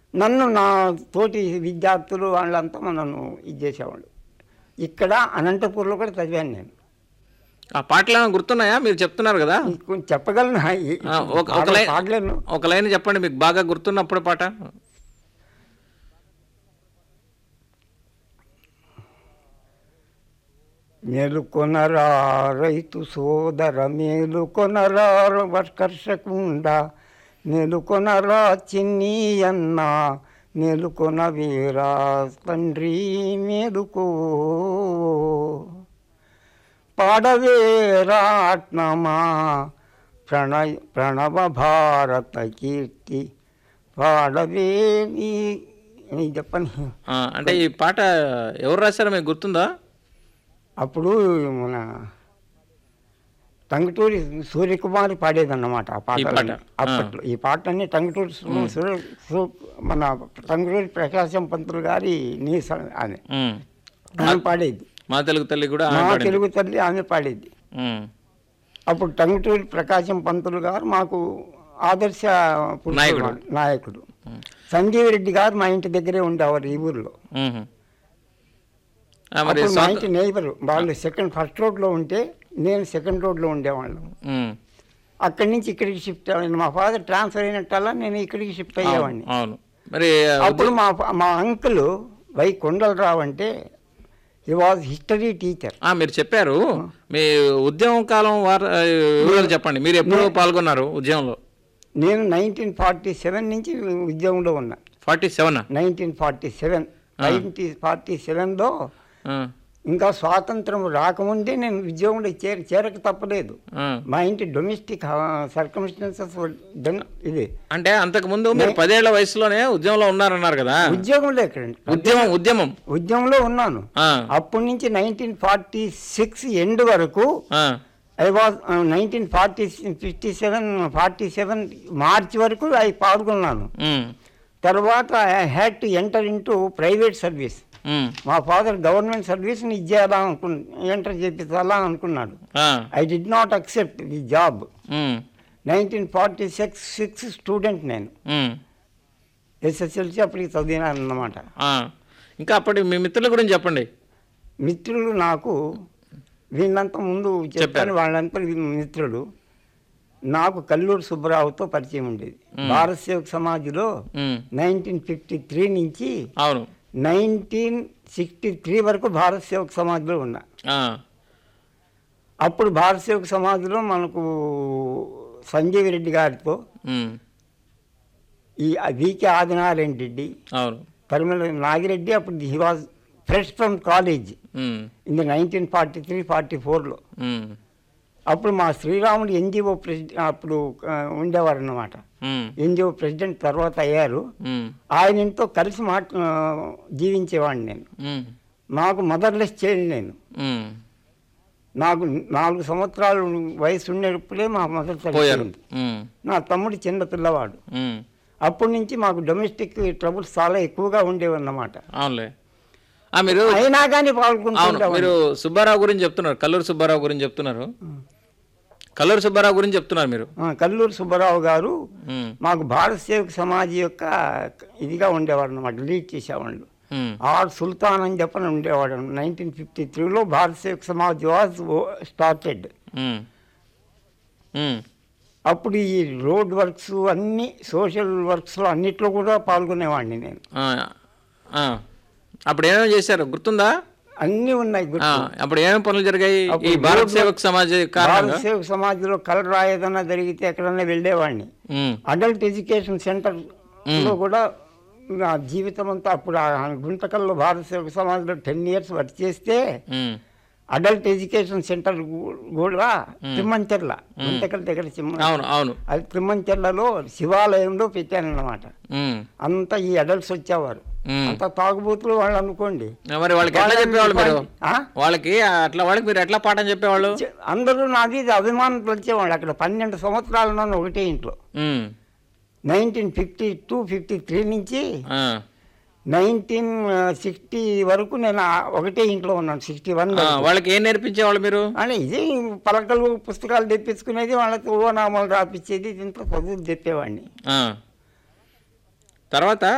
నన్ను నా తోటి విద్యార్థులు వాళ్ళంతా నన్ను ఇది చేసేవాళ్ళు ఇక్కడ అనంతపూర్లో కూడా చదివాను నేను ఆ పాటలు ఏమైనా గుర్తున్నాయా మీరు చెప్తున్నారు కదా కొంచెం చెప్పగలను ఈ- ఆ, ఒక ఒక పాడలు లైన్ పాడలేను ఒక లైన్ చెప్పండి మీకు బాగా గుర్తున్నప్పుడు పాట మేలుకొనరా రైతు సోదర మేలుకొనరా వర్కర్షకుండ మేలుకొనరా చిన్ని అన్న మేలుకొన వీరా తండ్రి మేలుకో పాడవేరా ఆత్మమా ప్రణయ ప్రణవ భారత కీర్తి పాడవే నీ- నీ చెప్పని ఆ, అంటే ఈ పాట ఎవరు రాశారో మీకు గుర్తుందా అప్పుడు మన టంగుటూరి సూర్యకుమారి పాడేదన్నమాట ఆ పాట పాట, అప్పట్లో ఈ పాట అన్ని టంగుటూరి సు- సూర్య సు- మన టంగుటూరి ప్రకాశం పంతులు గారి నీ స- ఆమె ఉమ్. ఆమె పాడేది మా తెలుగు తల్లి కూడా మా ఆమె పాడింది. తెలుగు తల్లి ఆమె పాడేది ఉమ్. అప్పుడు టంగుటూరి ప్రకాశం పంతులు గారు మాకు ఆదర్శ పురుషుడు నాయకుడు. మా- నాయకుడు సంజీవ్ రెడ్డి గారు మా ఇంటి దగ్గరే ఉండేవారు ఈ ఊర్లో ఉహు. ఆ, మరి అప్పుడు మా సొంత- ఇంటి నైబర్ వాళ్ళు సెకండ్ ఫస్ట్ రోడ్లో ఉంటే నేను సెకండ్ రోడ్లో ఉండేవాళ్ళం ఉమ్. అక్కడి నుంచి ఇక్కడికి షిఫ్ట్ అయ్యాను మా ఫాదర్ ట్రాన్స్ఫర్ అయినట్టల్లా నేను ఇక్కడికి షిఫ్ట్ అయ్యేవాడిని అవును మరి ఆ, అప్పుడు మా ఫా- మా అంకుల్ వై కొండలరావు అంటే హీ వాజ్ హిస్టరీ టీచర్ ఆ, మీరు చెప్పారు మీ ఉద్యమం కాలం వార ఆ, వివరాలు చెప్పండి మీరు ఎప్పుడు పాల్గొన్నారు ఉద్యమంలో నేను నైన్టీన్ ఫార్టీ సెవెన్ నుంచి ఉద్యోగంలో ఉన్నా forty seven nineteen forty seven nineteen forty సెవెన్లో ఇంకా స్వాతంత్రం రాకముందే నేను ఉద్యోగంలో చేర చేరక తప్పలేదు మా ఇంటి డొమెస్టిక్ సర్కమ్స్టెన్సెస్ ఇది అంటే అంతకు ముందు మీరు పదేళ్ల వయసులోనే ఉద్యమంలో ఉన్నారన్నారు కదా ఉద్యోగంలో ఎక్కడండి ఉద్యమం ఉద్యమం ఉద్యమంలో ఉన్నాను ఆ, అప్పటి నుంచి నైన్టీన్ ఫార్టీ సిక్స్ ఎండ్ వరకు ah, I was nineteen forty fifty seven forty seven March వరకు ఐ పాల్గొన్నాను ఉమ్, తర్వాత I had to enter into private service um, మా ఫాదర్ గవర్నమెంట్ సర్వీస్ని ఇచ్చేయాలా అనుకు ఎంటర్ చేపించాలా అనుకున్నాడు ah, I did not accept the job um, nineteen forty six six student నేను ఉమ్, ఎస్ఎస్ఎల్సి అప్పటికి చదివినాను అన్నమాట ఆ. ఇంకా అప్పటి మీ మిత్రుల గురించి చెప్పండి మిత్రులు నాకు వీళ్ళంతా ముందు చెప్పాను వాళ్ళంతా మిత్రులు నాకు కల్లూరు సుబ్బరావుతో పరిచయం ఉండేది భారత సేవక్ సమాజ్లో ఉమ్, నైన్టీన్ ఫిఫ్టీ త్రీ నుంచి అవును నైన్టీన్ సిక్స్టీ త్రీ వరకు భారత సేవక్ సమాజ్లో ఉన్నా ఆ, అప్పుడు భారత సేవక్ సమాజ్లో మనకు సంజీవ్ రెడ్డి గారితో ఉమ్, ఈ వికే ఆదినారాయణ రెడ్డి అవును పరిమళ నాగిరెడ్డి అప్పుడు he was fresh from college um, in the nineteen forty three forty ఫోర్లో ఉమ్, అప్పుడు మా శ్రీరాముడు ఎన్జిఓ ప్రెసిడెంట్ అప్పుడు ఆ, ఉండేవారు అన్నమాట ఉమ్, ఎన్జిఓ ప్రెసిడెంట్ తర్వాత అయ్యారు ఉమ్, ఆయనతో కలిసి మాట ఆ, జీవించేవాడిని నేను ఉమ్, నాకు మదర్లెస్ చైల్డ్ నేను ఉమ్. నాకు నాలుగు సంవత్సరాలు వయసు ఉండేటప్పుడే మా మదర్ పోయారు చనిపోయింది ఉమ్, నా తమ్ముడు చిన్న పిల్లవాడు ఉమ్, అప్పటి నుంచి మాకు డొమెస్టిక్ ట్రబుల్స్ చాలా ఎక్కువగా ఉండేవన్నమాట అవునులే ఆ, మీరు అయినా కానీ అవును పాల్గొంటుండేవాడిని. మీరు సుబ్బారావు గురించి చెప్తున్నారు కల్లూరు సుబ్బారావు గురించి చెప్తున్నారు కల్లూరు సుబ్బారావు గురించి చెప్తున్నారు మీరు ఆ, కల్లూరు సుబ్బారావు గారు ఉమ్, మాకు భారత సేవక సమాజ్ యొక్క ఇదిగా ఉండేవాడు అనమాట లీడ్ చేసేవాళ్ళు ఉమ్, ఆర్ సుల్తాన్ అని చెప్పని ఉండేవాడు నైన్టీన్ ఫిఫ్టీ త్రీలో Bharat Sevaka Samaj was started um, um, అప్పుడు ఈ రోడ్ వర్క్స్ అన్ని సోషల్ వర్క్స్లో అన్నిట్లో కూడా పాల్గొనేవాడిని నేను ఆ, ఆ. అప్పుడు ఏమేమి చేశారు గుర్తుందా అన్నీ ఉన్నాయి ఆ, గుర్తు అప్పుడు ఏమేమి పనులు జరిగాయి ఈ అప్పుడు భారత్ రోడ్లు- సేవక్ సమాజ్ భారత కారణంగా సేవక సమాజ్లో కలరా ఏదైనా జరిగితే ఎక్కడన్నా వెళ్ళేవాడిని ఉమ్, అడల్ట్ ఎడ్యుకేషన్ సెంటర్లో కూడా నా జీవితం అంతా అప్పుడు ఆ గుంతకల్లో భారత సేవక సమాజ్లో టెన్ ఇయర్స్ వర్క్ చేస్తే ఉమ్, అడల్ట్ ఎడ్యుకేషన్ సెంటర్ గు- కూడా తిమ్మంచెర్ల గుంతకల్ దగ్గర చిమ్మ అవును అవును అది తిమ్మంచెర్లలో శివాలయంలో పెట్టానన్నమాట ఉమ్, అంతా ఈ అడల్ట్స్ వచ్చేవారు ఉమ్. అంత తాగుబోతులు వాళ్ళు అనుకోండి మరి వాళ్ళకి ఎట్లా చెప్పేవాళ్ళు మీరు ఆ? వాళ్ళకి అట్లా వాళ్ళకి మీరు ఎట్లా పాఠం చెప్పేవాళ్ళు చె- అందరూ నాది ఇది అభిమానం వచ్చేవాళ్ళు అక్కడ పన్నెండు సంవత్సరాలు నన్ను ఒకటే ఇంట్లో um, nineteen fifty two fifty three నుంచి ఆ, నైన్టీన్ సిక్స్టీ వరకు నేను ఆ ఒకటే ఇంట్లో ఉన్నాను సిక్స్టీ వన్ ఆ, వాళ్ళకి ఏం నేర్పించేవాళ్ళు మీరు అని ఇదే పలకలు పుస్తకాలు తెప్పించుకునేది వాళ్ళకి ఓనామాలు రాపించేది దీంట్లో చదువులు చెప్పేవాడిని ఆ. తర్వాత